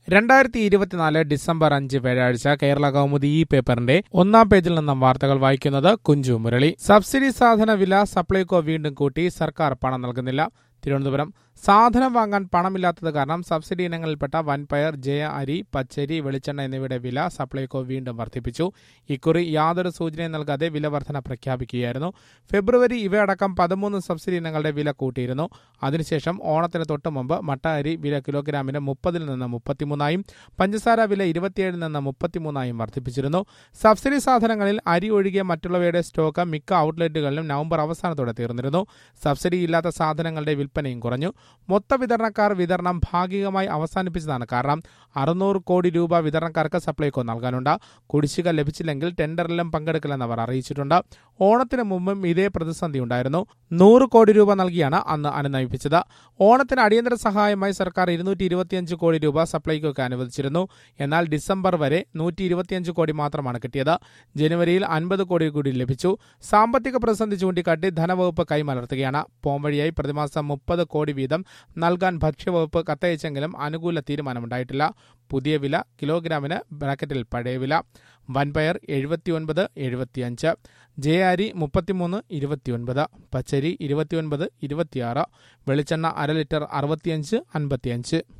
രണ്ടായിരത്തി ഇരുപത്തിനാല് ഡിസംബർ അഞ്ച് വ്യാഴാഴ്ച കേരള കൗമുദി ഈ പേപ്പറിന്റെ ഒന്നാം പേജിൽ നിന്നും വാർത്തകൾ വായിക്കുന്നത് കുഞ്ചു മുരളി സബ്സിഡി സാധന വില സപ്ലൈകോ വീണ്ടും കൂട്ടി സർക്കാർ പണം നൽകുന്നില്ല തിരുവനന്തപുരം സാധനം വാങ്ങാൻ പണമില്ലാത്തത് കാരണം സബ്സിഡി ഇനങ്ങളിൽപ്പെട്ട വൻപയർ ജയ അരി പച്ചരി വെളിച്ചെണ്ണ എന്നിവയുടെ വില സപ്ലൈകോ വീണ്ടും വർദ്ധിപ്പിച്ചു ഇക്കുറി യാതൊരു സൂചനയും നൽകാതെ വില വർധന പ്രഖ്യാപിക്കുകയായിരുന്നു ഫെബ്രുവരി ഇവയടക്കം പതിമൂന്ന് സബ്സിഡി ഇനങ്ങളുടെ വില കൂട്ടിയിരുന്നു അതിനുശേഷം ഓണത്തിന് തൊട്ടു മുമ്പ് മട്ട അരി വില കിലോഗ്രാമിന് മുപ്പതിൽ നിന്ന് മുപ്പത്തിമൂന്നായും പഞ്ചസാര വില ഇരുപത്തിയേഴിൽ നിന്ന് മുപ്പത്തിമൂന്നായും വർദ്ധിപ്പിച്ചിരുന്നു സബ്സിഡി സാധനങ്ങളിൽ അരി ഒഴികെ മറ്റുള്ളവയുടെ സ്റ്റോക്ക് മിക്ക ഔട്ട്ലെറ്റുകളിലും നവംബർ അവസാനത്തോടെ തീർന്നിരുന്നു സബ്സിഡി ഇല്ലാത്ത സാധനങ്ങളുടെ വിൽപ്പനയും കുറഞ്ഞു മൊത്ത വിതരണക്കാർ വിതരണം ഭാഗികമായി അവസാനിപ്പിച്ചതാണ് കാരണം അറുന്നൂറ് കോടി രൂപ വിതരണക്കാർക്ക് സപ്ലൈകോ നൽകാനുണ്ട് കുടിശ്ശിക ലഭിച്ചില്ലെങ്കിൽ ടെൻഡറിലും പങ്കെടുക്കില്ലെന്ന് അവർ അറിയിച്ചിട്ടുണ്ട് ഓണത്തിന് മുമ്പും ഇതേ പ്രതിസന്ധി ഉണ്ടായിരുന്നു നൂറ് കോടി രൂപ നൽകിയാണ് അന്ന് അനുനയിപ്പിച്ചത് ഓണത്തിന് അടിയന്തര സഹായമായി സർക്കാർ ഇരുന്നൂറ്റി ഇരുപത്തിയഞ്ച് കോടി രൂപ സപ്ലൈകോയ്ക്ക് അനുവദിച്ചിരുന്നു എന്നാൽ ഡിസംബർ വരെ നൂറ്റി ഇരുപത്തിയഞ്ച് കോടി മാത്രമാണ് കിട്ടിയത് ജനുവരിയിൽ അൻപത് കോടി കൂടി ലഭിച്ചു സാമ്പത്തിക പ്രതിസന്ധി ചൂണ്ടിക്കാട്ടി ധനവകുപ്പ് കൈമലർത്തുകയാണ് പോംവഴിയായി പ്രതിമാസം മുപ്പത് കോടി വീതം നൽകാൻ ഭക്ഷ്യവകുപ്പ് കത്തയച്ചെങ്കിലും അനുകൂല തീരുമാനമുണ്ടായിട്ടില്ല പുതിയ വില കിലോഗ്രാമിന് ബ്രാക്കറ്റിൽ പഴയ വില വൻപയർ എഴുപത്തിയൊൻപത് എഴുപത്തിയഞ്ച് ജയ അരി മുപ്പത്തിമൂന്ന് ഇരുപത്തിയൊൻപത് പച്ചരി ഇരുപത്തിയൊൻപത് ഇരുപത്തിയാറ് വെളിച്ചെണ്ണ അര ലിറ്റർ അറുപത്തിയഞ്ച് അൻപത്തിയഞ്ച്